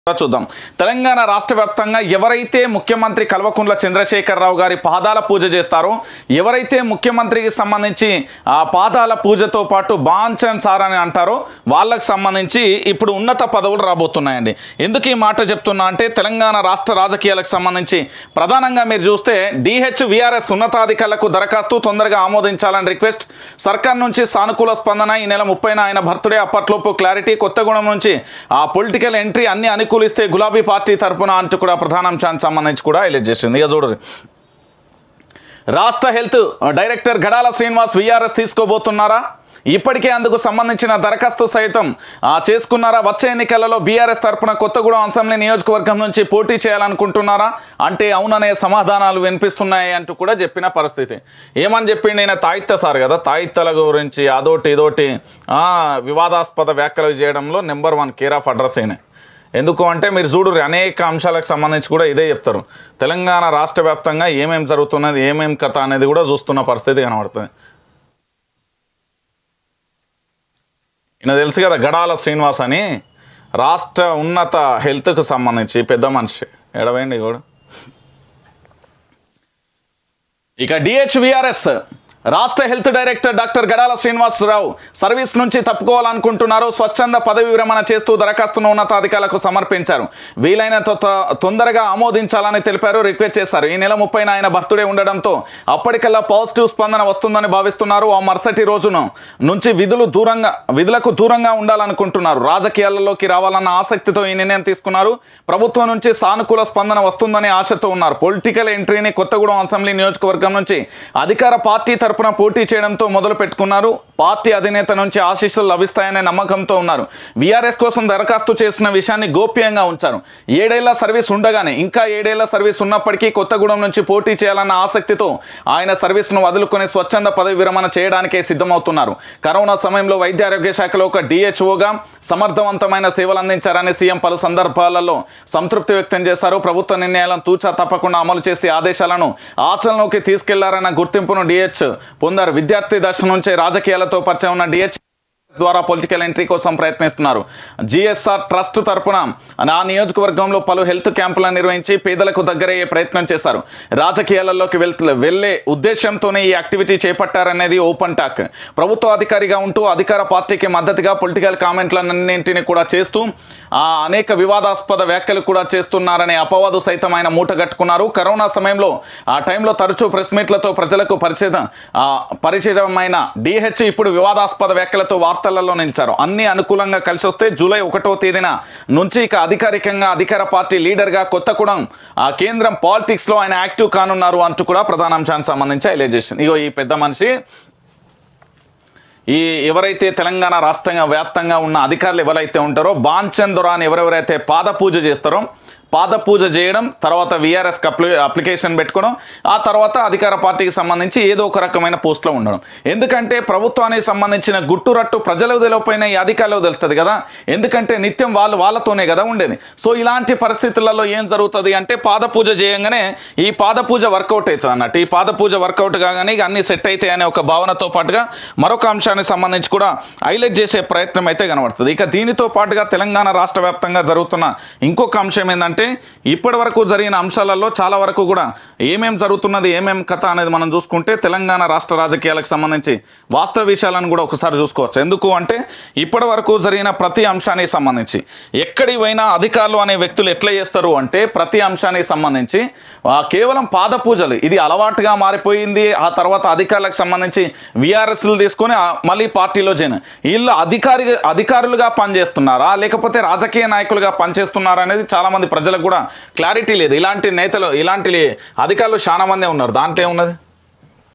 చూద్దాం తెలంగాణ రాష్ట్ర వ్యాప్తంగా ఎవరైతే ముఖ్యమంత్రి కల్వకుంట్ల చంద్రశేఖరరావు గారి పాదాల పూజ చేస్తారో ఎవరైతే ముఖ్యమంత్రికి సంబంధించి ఆ పాదాల పూజతో పాటు బాంచన్ సార్ అని అంటారో వాళ్ళకి సంబంధించి ఇప్పుడు ఉన్నత పదవులు రాబోతున్నాయండి ఎందుకు ఈ మాట చెప్తున్నా అంటే తెలంగాణ రాష్ట్ర రాజకీయాలకు సంబంధించి ప్రధానంగా మీరు చూస్తే డిహెచ్ విఆర్ఎస్ ఉన్నతాధికారులకు దరఖాస్తు తొందరగా ఆమోదించాలని రిక్వెస్ట్ సర్కార్ నుంచి సానుకూల స్పందన ఈ నెల ముప్పైన ఆయన బర్త్డే అప్పట్లోపు క్లారిటీ కొత్తగూడెం నుంచి ఆ పొలిటికల్ ఎంట్రీ అన్ని అనుకూలిస్తే గులాబీ పార్టీ తరపున అంటూ కూడా ప్రధాన అంశానికి సంబంధించి కూడా హైలైట్ చేసింది ఇక చూడండి రాష్ట్ర health director Gadala Srinivas VRS తీసుకోబోతున్నారా ఇప్పటికే అందుకు సంబంధించిన దరఖాస్తు సైతం ఆ, చేసుకున్నారా వచ్చే ఎన్నికలలో బీఆర్ఎస్ తరపున కొత్తగూడెం అసెంబ్లీ నియోజకవర్గం నుంచి పోటీ చేయాలనుకుంటున్నారా అంటే అవుననే సమాధానాలు వినిపిస్తున్నాయి అంటూ కూడా చెప్పిన పరిస్థితి ఏమని చెప్పిండు నేను తాయిత్త సార్ కదా తాయిత్తల గురించి అదోటి ఇదోటి ఆ, వివాదాస్పద వ్యాఖ్యలు చేయడంలో number one care of address అయినా ఎందుకు అంటే మీరు చూడు అనేక అంశాలకు సంబంధించి కూడా ఇదే చెప్తారు తెలంగాణ రాష్ట్ర వ్యాప్తంగా ఏమేం జరుగుతున్నది ఏమేం కథ అనేది కూడా చూస్తున్న పరిస్థితి కనబడుతుంది ఈయన తెలుసు కదా గడాల శ్రీనివాస్ అని రాష్ట్ర ఉన్నత హెల్త్కు సంబంధించి పెద్ద మనిషి ఎడవేండి కూడా ఇక డిహెచ్విఆర్ఎస్ రాష్ట్ర health director doctor Gadala Srinivasarao service నుంచి తప్పుకోవాలనుకుంటున్నారు స్వచ్ఛంద పదవి విరమణ చేస్తూ దరఖాస్తును ఉన్నతాధికారులకు సమర్పించారు వీలైనంత త్వ- తొందరగా ఆమోదించాలని తెలిపారు రిక్వెస్ట్ చేశారు ఈ నెల ముప్పైన ఆయన బర్త్డే ఉండడంతో అప్పటికల్లా పాజిటివ్ స్పందన వస్తుందని భావిస్తున్నారు ఆ మరుసటి రోజును నుంచి విధులు దూరంగా విధులకు దూరంగా ఉండాలనుకుంటున్నారు రాజకీయాలలోకి రావాలన్న ఆసక్తితో ఈ నిర్ణయం తీసుకున్నారు ప్రభుత్వం నుంచి సానుకూల స్పందన వస్తుందనే ఆశతో ఉన్నారు పొలిటికల్ ఎంట్రీని కొత్తగూడెం అసెంబ్లీ నియోజకవర్గం నుంచి అధికార పార్టీ తరపున పోటీ చేయడంతో మొదలు పెట్టుకున్నారు పార్టీ అధినేత నుంచి ఆశీస్సులు లభిస్తాయనే నమ్మకంతో ఉన్నారు వీఆర్ఎస్ కోసం దరఖాస్తు చేసిన విషయాన్ని గోప్యంగా ఉంచారు ఏడేళ్ల సర్వీస్ ఉండగానే ఇంకా ఏడేళ్ల సర్వీస్ ఉన్నప్పటికీ కొత్తగూడెం నుంచి పోటీ చేయాలన్న ఆసక్తితో ఆయన సర్వీస్ను వదులుకొని స్వచ్ఛంద పదవి విరమణ చేయడానికే సిద్ధమవుతున్నారు కరోనా సమయంలో వైద్య ఆరోగ్య శాఖలో ఒక డిహెచ్ఓగా సమర్థవంతమైన సేవలు అందించారని సీఎం పలు సందర్భాలలో సంతృప్తి వ్యక్తం చేశారు ప్రభుత్వ నిర్ణయాలను తూచా తప్పకుండా అమలు చేసి ఆదేశాలను ఆచరణలోకి తీసుకెళ్లారన్న గుర్తింపును డిహెచ్ పొందారు విద్యార్థి దశ నుంచే రాజకీయాలతో పరిచయం ఉన్న డిహెచ్ ద్వారా పొలిటికల్ ఎంట్రీ కోసం ప్రయత్నిస్తున్నారు జిఎస్ఆర్ ట్రస్ట్ తరపున ఆ నియోజకవర్గంలో పలు హెల్త్ క్యాంపులను నిర్వహించి పేదలకు దగ్గరయ్యే ప్రయత్నం చేశారు రాజకీయాలలోకి వెళ్తూ వెళ్లే ఉద్దేశంతోనే ఈ యాక్టివిటీ చేపట్టారనేది ఓపెన్ టాక్ ప్రభుత్వ అధికారిగా ఉంటూ అధికార పార్టీకి మద్దతుగా పొలిటికల్ కామెంట్లన్నింటినీ కూడా చేస్తూ ఆ అనేక వివాదాస్పద వ్యాఖ్యలు కూడా చేస్తున్నారనే అపవాదు సైతం ఆయన మూటగట్టుకున్నారు కరోనా సమయంలో ఆ టైంలో తరచూ ప్రెస్ మీట్లతో ప్రజలకు పరిచయం ఆ, పరిచయమైన డిహెచ్ ఇప్పుడు వివాదాస్పద వ్యాఖ్యలతో వార్తలలో నిలిచారు అన్ని అనుకూలంగా కలిసి వస్తే జూలై ఒకటో తేదీన నుంచి ఇక అధికారికంగా అధికార పార్టీ లీడర్గా కొత్తగూడెం ఆ కేంద్రం పాలిటిక్స్లో ఆయన యాక్టివ్ కానున్నారు అంటూ కూడా ప్రధాన అంశానికి సంబంధించి హైలైట్ చేసింది ఇగో ఈ పెద్ద మనిషి ఈ ఎవరైతే తెలంగాణ రాష్ట్రంగా వ్యాప్తంగా ఉన్న అధికారులు ఎవరైతే ఉంటారో బాంచందొర అని ఎవరెవరైతే పాద పూజ చేస్తారో పాద పూజ చేయడం తర్వాత విఆర్ఎస్ అప్లికేషన్ పెట్టుకోవడం ఆ తర్వాత అధికార పార్టీకి సంబంధించి ఏదో ఒక రకమైన పోస్ట్లో ఉండడం ఎందుకంటే ప్రభుత్వానికి సంబంధించిన గుట్టురట్టు ప్రజలకు తెలియకపోయినా ఈ అధికారులకు తెలుస్తుంది కదా ఎందుకంటే నిత్యం వాళ్ళు వాళ్ళతోనే కదా ఉండేది సో ఇలాంటి పరిస్థితులలో ఏం జరుగుతుంది అంటే పాద పూజ చేయంగానే ఈ పాద పూజ వర్కౌట్ అవుతుంది అన్నట్టు ఈ పాద పూజ వర్కౌట్ కాగానే ఇక అన్ని సెట్ అవుతాయి అనే ఒక భావనతో పాటుగా మరొక అంశానికి సంబంధించి కూడా హైలైట్ చేసే ప్రయత్నం అయితే కనబడుతుంది ఇక దీనితో పాటుగా తెలంగాణ రాష్ట్ర వ్యాప్తంగా జరుగుతున్న ఇంకొక అంశం ఏంటంటే ఇప్పటి వరకు జరిగిన అంశాలలో చాలా వరకు కూడా ఏమేం జరుగుతున్నది ఏమేం కథ అనేది మనం చూసుకుంటే తెలంగాణ రాష్ట్ర రాజకీయాలకు సంబంధించి వాస్తవ విషయాలను కూడా ఒకసారి చూసుకోవచ్చు ఎందుకు అంటే ఇప్పటి వరకు జరిగిన ప్రతి అంశానికి సంబంధించి ఎక్కడి పోయినా అధికారులు అనే వ్యక్తులు ఎట్లా చేస్తారు అంటే ప్రతి అంశానికి సంబంధించి ఆ, కేవలం పాద పూజలు ఇది అలవాటుగా మారిపోయింది ఆ తర్వాత అధికారులకు సంబంధించి విఆర్ఎస్లు తీసుకొని ఆ, మళ్ళీ పార్టీలో చేరిన వీళ్ళు అధికారి అధికారులుగా పనిచేస్తున్నారా లేకపోతే రాజకీయ నాయకులుగా పనిచేస్తున్నారా అనేది చాలా మంది ప్రజలకు కూడా క్లారిటీ లేదు ఇలాంటి నేతలు ఇలాంటి అధికారులు చాలా మందే ఉన్నారు దాంట్లో ఏమున్నది